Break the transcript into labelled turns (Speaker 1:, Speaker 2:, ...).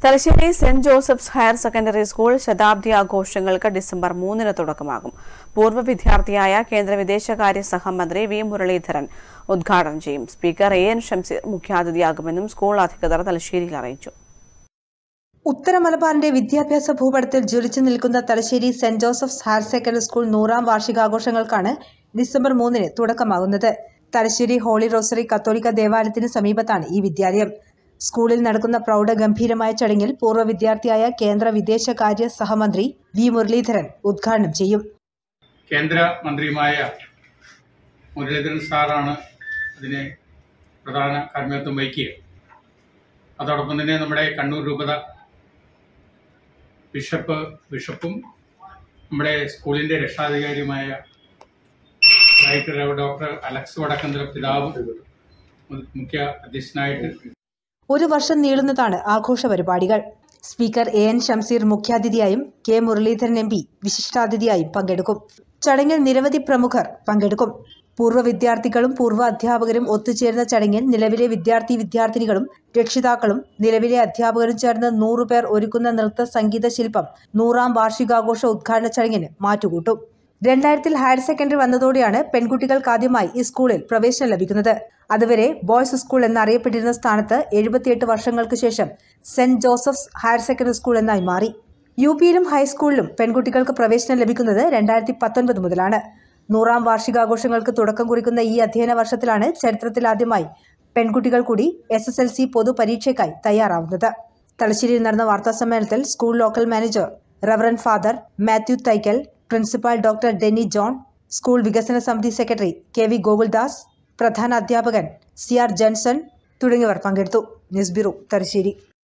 Speaker 1: Thalassery Saint Joseph's higher secondary school ശതാബ്ദി ആഘോഷങ്ങൾക്ക് December മൂന്നിന് തുടക്കമാകും പൂർവ്വ വിദ്യാർത്ഥിയായ കേന്ദ്ര വിദേശകാര്യ സഹമന്ത്രി വി മുരളീധരൻ ഉദ്ഘാടനം ചെയ്യും സ്പീക്കർ എ എൻ ഷംസീർ മുഖ്യാതിഥിയാകുമെന്നും സ്കൂൾ അധികൃതർ തലശ്ശേരിയിൽ അറിയിച്ചു
Speaker 2: ഉത്തര മലബാറിന്റെ വിദ്യാഭ്യാസ ഭൂപടത്തിൽ ജ്വലിച്ചു നിൽക്കുന്ന Thalassery Saint Joseph's higher secondary school നൂറാം വാർഷികാഘോഷങ്ങൾക്കാണ് ഡിസംബർ മൂന്നിന് തുടക്കമാകുന്നത് തലശ്ശേരി ഹോളി റോസറി കത്തോലിക്ക ദേവാലയത്തിന് സമീപത്താണ് ഈ വിദ്യാലയം സ്കൂളിൽ നടക്കുന്ന പ്രൗഢഗംഭീരമായ ചടങ്ങിൽ പൂർവ്വ വിദ്യാർത്ഥിയായ കേന്ദ്ര വിദേശകാര്യ സഹമന്ത്രി വി മുരളീധരൻ ഉദ്ഘാടനം ചെയ്യും
Speaker 3: കേന്ദ്ര മന്ത്രിയുമായ മുരളീധരൻ സാറാണ് അതിന് പ്രധാന കാർമ്മികത്വം വഹിക്കുക അതോടൊപ്പം തന്നെ നമ്മുടെ കണ്ണൂർ രൂപത ബിഷപ്പ് ബിഷപ്പും നമ്മുടെ സ്കൂളിൻ്റെ രക്ഷാധികാരിയുമായ ഡയറക്ടർ ഡോക്ടർ അലക്സ് വടക്കന്തല പിതാവും മുഖ്യ അധ്യക്ഷനായിട്ട്
Speaker 2: ഒരു വർഷം നീളുന്നതാണ് ആഘോഷ പരിപാടികൾ സ്പീക്കർ എ എൻ ഷംസീർ മുഖ്യാതിഥിയായും കെ മുരളീധരൻ എം പി വിശിഷ്ടാതിഥിയായും പങ്കെടുക്കും ചടങ്ങിൽ നിരവധി പ്രമുഖർ പങ്കെടുക്കും പൂർവ്വ വിദ്യാർത്ഥികളും പൂർവ്വ അധ്യാപകരും ഒത്തുചേരുന്ന ചടങ്ങിൽ നിലവിലെ വിദ്യാർത്ഥി വിദ്യാർത്ഥിനികളും രക്ഷിതാക്കളും നിലവിലെ അധ്യാപകരും ചേർന്ന് നൂറുപേർ ഒരുക്കുന്ന നൃത്ത സംഗീത ശില്പം നൂറാം വാർഷികാഘോഷ ഉദ്ഘാടന ചടങ്ങിന് മാറ്റുകൂട്ടും രണ്ടായിരത്തിൽ ഹയർ സെക്കൻഡറി വന്നതോടെയാണ് പെൺകുട്ടികൾക്ക് ആദ്യമായി ഈ സ്കൂളിൽ പ്രവേശനം ലഭിക്കുന്നത് അതുവരെ ബോയ്സ് സ്കൂൾ എന്നറിയപ്പെട്ടിരുന്ന സ്ഥാനത്ത് എഴുപത്തിയെട്ട് വർഷങ്ങൾക്ക് ശേഷം Saint Joseph's higher secondary school എന്നായി മാറി യു പിയിലും ഹൈസ്കൂളിലും പെൺകുട്ടികൾക്ക് പ്രവേശനം ലഭിക്കുന്നത് രണ്ടായിരത്തി പത്തൊൻപത് മുതലാണ് നൂറാം വാർഷികാഘോഷങ്ങൾക്ക് തുടക്കം കുറിക്കുന്ന ഈ അധ്യയന വർഷത്തിലാണ് ചരിത്രത്തിൽ ആദ്യമായി പെൺകുട്ടികൾ കൂടി എസ് എസ് എൽ സി പൊതുപരീക്ഷയ്ക്കായി തയ്യാറാവുന്നത് തലശ്ശേരിയിൽ നടന്ന വാർത്താ സമ്മേളനത്തിൽ school local manager reverend father Mathew Thaikkal principal doctor Denny John school വികസന സമിതി സെക്രട്ടറി കെ വി ഗോകുൽദാസ് പ്രധാന അധ്യാപകൻ സി ആർ ജൻസൺ തുടങ്ങിയവർ പങ്കെടുത്തു ന്യൂസ് ബ്യൂറോ തലശ്ശേരി